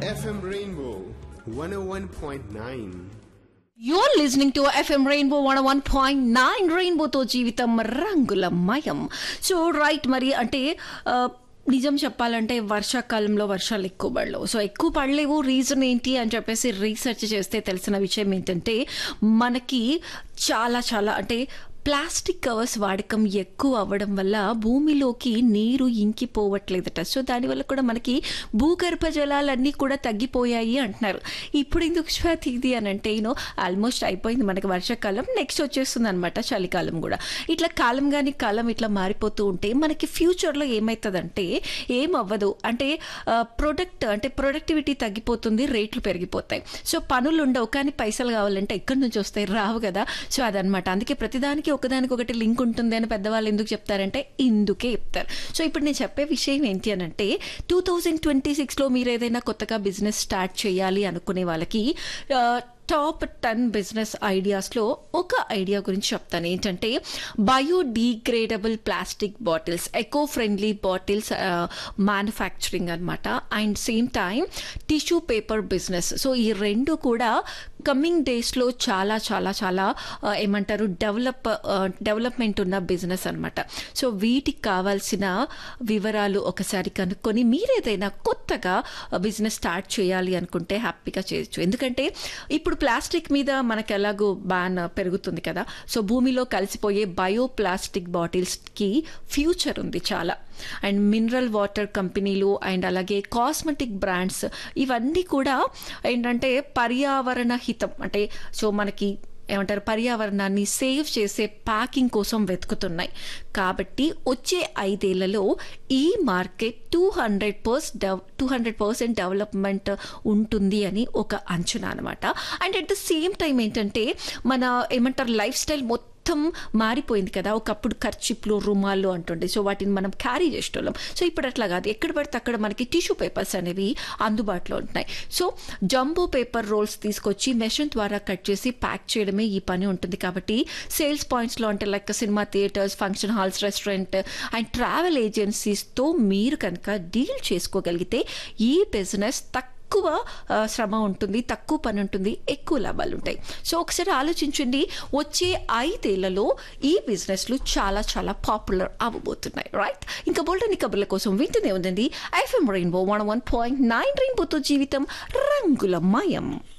FM Rainbow 101.9. You're listening to FM Rainbow one one point nine రెయిన్బోతో జీవితం రంగులమయం so right మరి అంటే ఆ, నిజం చెప్పాలంటే వర్షాకాలంలో వర్షాలు ఎక్కువ పడలేవు సో ఎక్కువ పడలేవు రీజన్ ఏంటి అని చెప్పేసి రీసెర్చ్ చేస్తే తెలిసిన విషయం ఏంటంటే మనకి చాలా చాలా అంటే ప్లాస్టిక్ కవర్స్ వాడకం ఎక్కువ అవ్వడం వల్ల భూమిలోకి నీరు ఇంకిపోవట్లేదట సో దానివల్ల కూడా మనకి భూగర్భ జలాలన్నీ కూడా తగ్గిపోయాయి అంటున్నారు ఇప్పుడు ఎందుకు శ్వాతి ఇది అని అంటే యూనో ఆల్మోస్ట్ అయిపోయింది మనకి వర్షాకాలం నెక్స్ట్ వచ్చేస్తుంది అనమాట చలికాలం కూడా ఇట్లా కాలం కానీ కాలం ఇట్లా మారిపోతూ ఉంటే మనకి ఫ్యూచర్లో ఏమవుతుందంటే ఏం అవ్వదు అంటే ప్రొడక్ట్ అంటే ప్రొడక్టివిటీ తగ్గిపోతుంది రేట్లు పెరిగిపోతాయి సో పనులు ఉండవు కానీ పైసలు కావాలంటే ఎక్కడి నుంచి వస్తాయి రావు కదా సో అదనమాట అందుకే ప్రతిదానికి ఒకదానికి ఒకటి లింక్ ఉంటుంది అని పెద్దవాళ్ళు ఎందుకు చెప్తారంటే ఇందుకే చెప్తారు సో ఇప్పుడు నేను చెప్పే విషయం ఏంటి అని అంటే టూ థౌజండ్ ట్వంటీ సిక్స్లో మీరు ఏదైనా కొత్తగా బిజినెస్ స్టార్ట్ చేయాలి అనుకునే వాళ్ళకి ఆ, టాప్ టెన్ బిజినెస్ ఐడియాస్లో ఒక ఐడియా గురించి చెప్తాను ఏంటంటే biodegradable plastic bottles eco friendly bottles manufacturing అనమాట and same time tissue paper business so ఈ రెండు కూడా కమింగ్ డేస్లో చాలా చాలా చాలా ఆ, ఏమంటారు డెవలప్ డెవలప్మెంట్ ఉన్న బిజినెస్ అనమాట సో వీటికి కావాల్సిన వివరాలు ఒకసారి కనుక్కొని మీరేదైనా కొత్తగా బిజినెస్ స్టార్ట్ చేయాలి అనుకుంటే హ్యాపీగా చేయొచ్చు ఎందుకంటే ఇప్పుడు ప్లాస్టిక్ మీద మనకు ఎలాగో బ్యాన్ పెరుగుతుంది కదా సో భూమిలో కలిసిపోయే బయో ప్లాస్టిక్ బాటిల్స్కి ఫ్యూచర్ ఉంది చాలా అండ్ మినరల్ వాటర్ కంపెనీలు అండ్ అలాగే కాస్మెటిక్ బ్రాండ్స్ ఇవన్నీ కూడా ఏంటంటే పర్యావరణ హితం అంటే సో మనకి ఏమంటారు పర్యావరణాన్ని సేవ్ చేసే ప్యాకింగ్ కోసం వెతుకుతున్నాయి కాబట్టి వచ్చే ఐదేళ్లలో ఈ market two hundred per dev two hundred percent development ఉంటుంది అని ఒక అంచనా అనమాట and at the same time ఏంటంటే మన ఏమంటారు లైఫ్ స్టైల్ మొత్తం మారిపోయింది కదా ఒకప్పుడు ఖర్చిప్లు రుమాలు అంటుండే సో వాటిని మనం క్యారీ చేసేటోళ్ళం సో ఇప్పుడు అట్లా కాదు ఎక్కడ పడితే అక్కడ మనకి టిష్యూ పేపర్స్ అనేవి అందుబాటులో ఉంటున్నాయి సో జంబో పేపర్ రోల్స్ తీసుకొచ్చి మెషిన్ ద్వారా కట్ చేసి ప్యాక్ చేయడమే ఈ పని ఉంటుంది కాబట్టి సేల్స్ పాయింట్స్లో అంటే like cinema theatres function halls restaurant and travel ఏజెన్సీస్తో మీరు కనుక డీల్ చేసుకోగలిగితే ఈ బిజినెస్ తక్కువ తక్కువ ఆ, శ్రమ ఉంటుంది తక్కువ పని ఉంటుంది ఎక్కువ లాభాలు ఉంటాయి సో ఒకసారి ఆలోచించండి వచ్చే ఐదేళ్లలో ఈ బిజినెస్లు చాలా చాలా పాపులర్ అవ్వబోతున్నాయి రైట్ ఇంకా బోల్డని కబుర్ల కోసం వింటూనే ఉందండి FM Rainbow one one point nine రెయిన్బోతో జీవితం రంగుల మయం